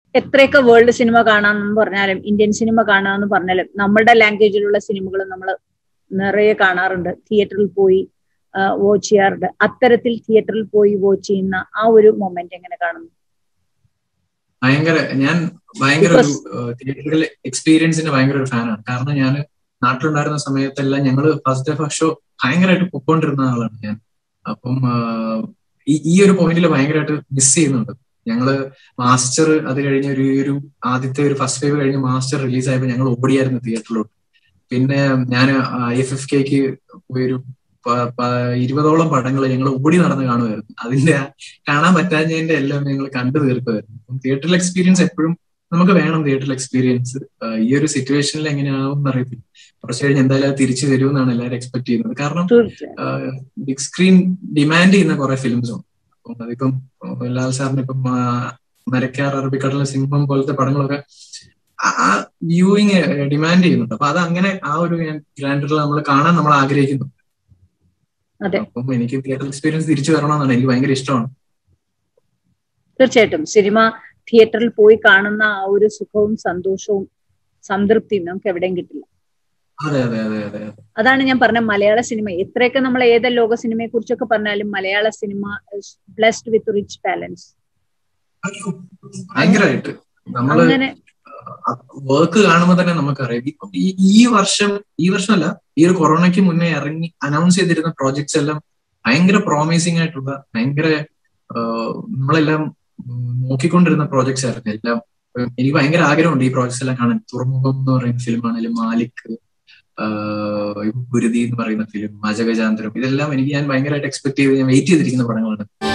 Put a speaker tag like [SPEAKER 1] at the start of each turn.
[SPEAKER 1] എത്രയൊക്കെ world cinema കാണാമെന്ന് പറഞ്ഞാലും ഇന്ത്യൻ സിനിമ കാണാമെന്ന് പറഞ്ഞാലും നമ്മുടെ ലാംഗ്വേജിലുള്ള സിനിമകൾ നമ്മൾ നിറയെ കാണാറുണ്ട് തിയേറ്ററിൽ പോയി വാച്ച് ചെയ്യാറുണ്ട് അത്തരത്തിൽ തിയേറ്ററിൽ പോയി വാച്ച് ചെയ്യുന്ന ആ ഒരു മൊമെന്റ് എങ്ങനെ കാണുന്നു
[SPEAKER 2] ഭയങ്കര ഞാൻ ഭയങ്കര ഒരു തിയേറ്ററിൽ എക്സ്പീരിയൻസിന്റെ ഭയങ്കര ഒരു ഫാനാണ് കാരണം ഞാൻ നാട്ടിലുണ്ടായിരുന്ന സമയത്തെല്ലാം ഞങ്ങള് ഫസ്റ്റ് ഡേ ഫസ്റ്റ് ഷോ ഭയങ്കരമായിട്ട് പൊക്കോണ്ടിരുന്ന ആളാണ് ഞാൻ അപ്പം ഈ ഒരു പോയിന്റിൽ ഭയങ്കരമായിട്ട് മിസ് ചെയ്യുന്നുണ്ട് ഞങ്ങള് മാസ്റ്റർ അത് കഴിഞ്ഞ ഒരു ഒരു ആദ്യത്തെ ഒരു ഫസ്റ്റ് വേവ് കഴിഞ്ഞ് മാസ്റ്റർ റിലീസ് ആയപ്പോൾ ഞങ്ങൾ ഓടിയായിരുന്നു തിയേറ്ററിലോട്ട് പിന്നെ ഞാൻ എഫ് എഫ് കെക്ക് പോയൊരു ഇരുപതോളം പടങ്ങൾ ഞങ്ങൾ ഓടി നടന്ന് കാണുമായിരുന്നു അതിന്റെ കാണാൻ പറ്റാഞ്ഞതിന്റെ എല്ലാം ഞങ്ങൾ കണ്ടു തീർക്കുമായിരുന്നു തിയേറ്ററിൽ എക്സ്പീരിയൻസ് എപ്പോഴും നമുക്ക് വേണം തിയേറ്ററിൽ എക്സ്പീരിയൻസ് ഈ ഒരു സിറ്റുവേഷനിൽ എങ്ങനെയാവും എന്നറിയത്തില്ല കുറച്ച് കഴിഞ്ഞ് എന്തായാലും അത് തിരിച്ചു വരുമെന്നാണ് എല്ലാവരും എക്സ്പെക്ട് ചെയ്യുന്നത് കാരണം ബിഗ് സ്ക്രീൻ ഡിമാൻഡ് ചെയ്യുന്ന കുറെ ഫിലിംസ് ഉണ്ട് അപ്പം അതിപ്പം ലാൽ സാറിന് ഇപ്പം മരക്കാർ അറബിക്കടലിലെ സിംഹം പോലത്തെ പടങ്ങളൊക്കെ ആ വ്യൂയിങ് ഡിമാൻഡ് ചെയ്യുന്നുണ്ട് അപ്പൊ അത് അങ്ങനെ ആ ഒരു ഗ്രാൻഡറിൽ നമ്മൾ കാണാൻ നമ്മൾ ആഗ്രഹിക്കുന്നു അപ്പം എനിക്ക് തിയേറ്റർ എക്സ്പീരിയൻസ് തിരിച്ചു വരണമെന്നാണ് എനിക്ക് ഭയങ്കര ഇഷ്ടമാണ്
[SPEAKER 1] തീർച്ചയായിട്ടും സിനിമ തിയേറ്ററിൽ പോയി കാണുന്ന ആ ഒരു സുഖവും സന്തോഷവും സംതൃപ്തിയും നമുക്ക് എവിടെയും കിട്ടില്ല
[SPEAKER 2] അതെ അതെ അതെ അതെ
[SPEAKER 1] അതാണ് ഞാൻ പറഞ്ഞ മലയാള സിനിമ എത്രയൊക്കെ നമ്മൾ ഏത് ലോക സിനിമയെ കുറിച്ചൊക്കെ പറഞ്ഞാലും മലയാള സിനിമ ബ്ലെസ്ഡ് വിത്ത് റിച്ച് ബാലൻസ്
[SPEAKER 2] ഭയങ്കരമായിട്ട് നമ്മള് വർക്ക് കാണുമ്പോൾ തന്നെ നമുക്കറിയാം ഇപ്പം ഈ ഈ വർഷം ഈ വർഷമല്ല ഈ ഒരു കൊറോണയ്ക്ക് മുന്നേ ഇറങ്ങി അനൗൺസ് ചെയ്തിരുന്ന പ്രോജക്ട്സ് എല്ലാം ഭയങ്കര പ്രോമിസിംഗ് ആയിട്ടുള്ള ഭയങ്കര നമ്മളെല്ലാം നോക്കിക്കൊണ്ടിരുന്ന പ്രോജക്ട്സ് ആയിരുന്നു എല്ലാം എനിക്ക് ഭയങ്കര ആഗ്രഹമുണ്ട് ഈ പ്രോജക്ട്സ് എല്ലാം കാണാൻ തുറമുഖം എന്ന് പറയുന്ന ഫിലിം ആണെങ്കിലും മാലിക് ഗുരുതി എന്ന് പറയുന്ന ഫിലിം അജഗജാന്തരം ഇതെല്ലാം എനിക്ക് ഞാൻ ഭയങ്കരമായിട്ട് എക്സ്പെക്ട് ചെയ്ത് ഞാൻ വെയിറ്റ് ചെയ്തിരിക്കുന്ന പടങ്ങളാണ്